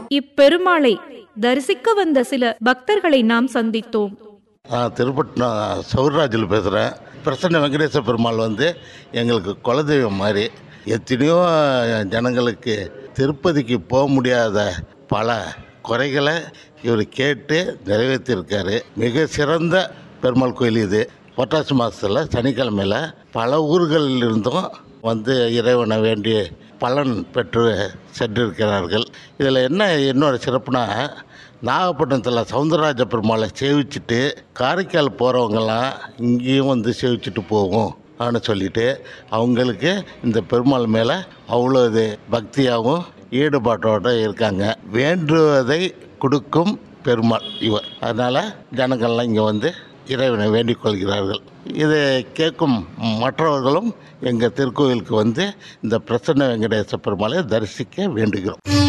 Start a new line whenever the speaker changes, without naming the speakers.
இப்பெருமாளை தரிசிக்க வந்த சில பக்தர்களை நாம் சந்தித்தோம்
நான் திருப்பட்டினம் சௌராஜில் பேசுகிறேன் பிரசன்ன வெங்கடேச பெருமாள் வந்து எங்களுக்கு குலதெய்வம் மாதிரி எத்தனையோ ஜனங்களுக்கு திருப்பதிக்கு போக முடியாத பல குறைகளை இவர் கேட்டு நிறைவேற்றியிருக்காரு மிக சிறந்த பெருமாள் கோயில் இது புரட்டாசி மாதத்தில் சனிக்கிழமையில் பல ஊர்களில் இருந்தும் வந்து இறைவனை வேண்டி பலன் பெற்று சென்றிருக்கிறார்கள் இதில் என்ன என்னோட சிறப்புனா நாகப்பட்டினத்தில் சவுந்தரராஜ பெருமாளை சேவிச்சுட்டு காரைக்கால் போகிறவங்கெல்லாம் இங்கேயும் வந்து சேவிச்சுட்டு போவோம் அப்படின்னு சொல்லிட்டு அவங்களுக்கு இந்த பெருமாள் மேலே அவ்வளோ இது பக்தியாகவும் ஈடுபாட்டோடு இருக்காங்க வேண்டுவதை கொடுக்கும் பெருமாள் இவர் அதனால் ஜனங்கள்லாம் இங்கே வந்து இறைவனை வேண்டிக் கொள்கிறார்கள் இதை கேட்கும் மற்றவர்களும் எங்கள் திருக்கோயிலுக்கு வந்து இந்த பிரசன்ன வெங்கடேச பெருமாளை தரிசிக்க வேண்டுகிறோம்